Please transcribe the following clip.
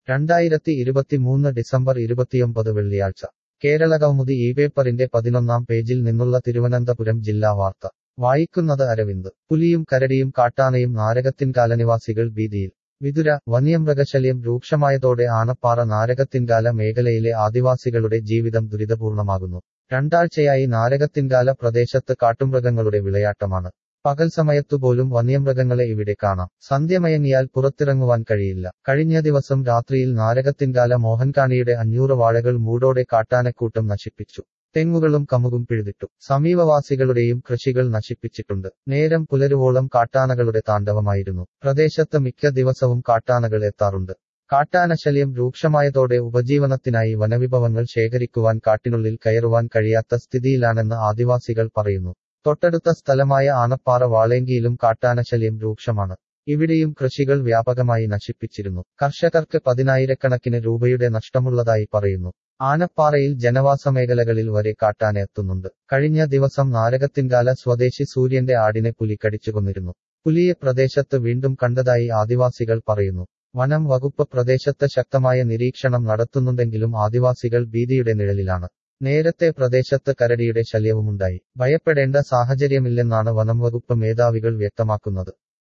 രണ്ടായിരത്തി ഇരുപത്തിമൂന്ന് ഡിസംബർ ഇരുപത്തിയൊമ്പത് വെള്ളിയാഴ്ച കേരള കൗമുദി ഈ പേപ്പറിന്റെ പതിനൊന്നാം പേജിൽ നിന്നുള്ള തിരുവനന്തപുരം ജില്ലാ വാർത്ത വായിക്കുന്നത് അരവിന്ദ് പുലിയും കരടിയും കാട്ടാനയും നാരകത്തിൻകാലനിവാസികൾ ഭീതിയിൽ വിതുര വന്യമൃഗശല്യം രൂക്ഷമായതോടെ ആണപ്പാറ നാരകത്തിൻകാല മേഖലയിലെ ആദിവാസികളുടെ ജീവിതം ദുരിതപൂർണമാകുന്നു രണ്ടാഴ്ചയായി നാരകത്തിൻകാല പ്രദേശത്ത് കാട്ടുമൃഗങ്ങളുടെ വിളയാട്ടമാണ് പകൽ സമയത്തുപോലും വന്യമൃഗങ്ങളെ ഇവിടെ കാണാം സന്ധ്യമയങ്ങിയാൽ പുറത്തിറങ്ങുവാൻ കഴിയില്ല കഴിഞ്ഞ ദിവസം രാത്രിയിൽ നാരകത്തിൻകാല മോഹൻകാണിയുടെ അഞ്ഞൂറ് വാഴകൾ മൂടോടെ കാട്ടാനക്കൂട്ടം നശിപ്പിച്ചു തെങ്ങുകളും കമുകും പിഴുതിട്ടു സമീപവാസികളുടെയും കൃഷികൾ നശിപ്പിച്ചിട്ടുണ്ട് നേരം പുലരുവോളം കാട്ടാനകളുടെ താണ്ഡവമായിരുന്നു പ്രദേശത്ത് മിക്ക ദിവസവും കാട്ടാനകൾ എത്താറുണ്ട് കാട്ടാനശല്യം രൂക്ഷമായതോടെ ഉപജീവനത്തിനായി വനവിഭവങ്ങൾ ശേഖരിക്കുവാൻ കാട്ടിനുള്ളിൽ കയറുവാൻ കഴിയാത്ത സ്ഥിതിയിലാണെന്ന് ആദിവാസികൾ പറയുന്നു തൊട്ടടുത്ത സ്ഥലമായ ആനപ്പാറ വാളേങ്കിയിലും കാട്ടാനശല്യം രൂക്ഷമാണ് ഇവിടെയും കൃഷികൾ വ്യാപകമായി നശിപ്പിച്ചിരുന്നു കർഷകർക്ക് പതിനായിരക്കണക്കിന് രൂപയുടെ നഷ്ടമുള്ളതായി പറയുന്നു ആനപ്പാറയിൽ ജനവാസ മേഖലകളിൽ വരെ കാട്ടാന എത്തുന്നുണ്ട് കഴിഞ്ഞ ദിവസം നാരകത്തിൻകാല സ്വദേശി സൂര്യന്റെ ആടിനെ പുലി കടിച്ചുകൊന്നിരുന്നു പുലിയെ പ്രദേശത്ത് വീണ്ടും കണ്ടതായി ആദിവാസികൾ പറയുന്നു വനം വകുപ്പ് പ്രദേശത്ത് ശക്തമായ നിരീക്ഷണം നടത്തുന്നുണ്ടെങ്കിലും ആദിവാസികൾ ഭീതിയുടെ നിഴലിലാണ് നേരത്തെ പ്രദേശത്ത് കരടിയുടെ ശല്യവുമുണ്ടായി ഭയപ്പെടേണ്ട സാഹചര്യമില്ലെന്നാണ് വനം വകുപ്പ് മേധാവികൾ വ്യക്തമാക്കുന്നത്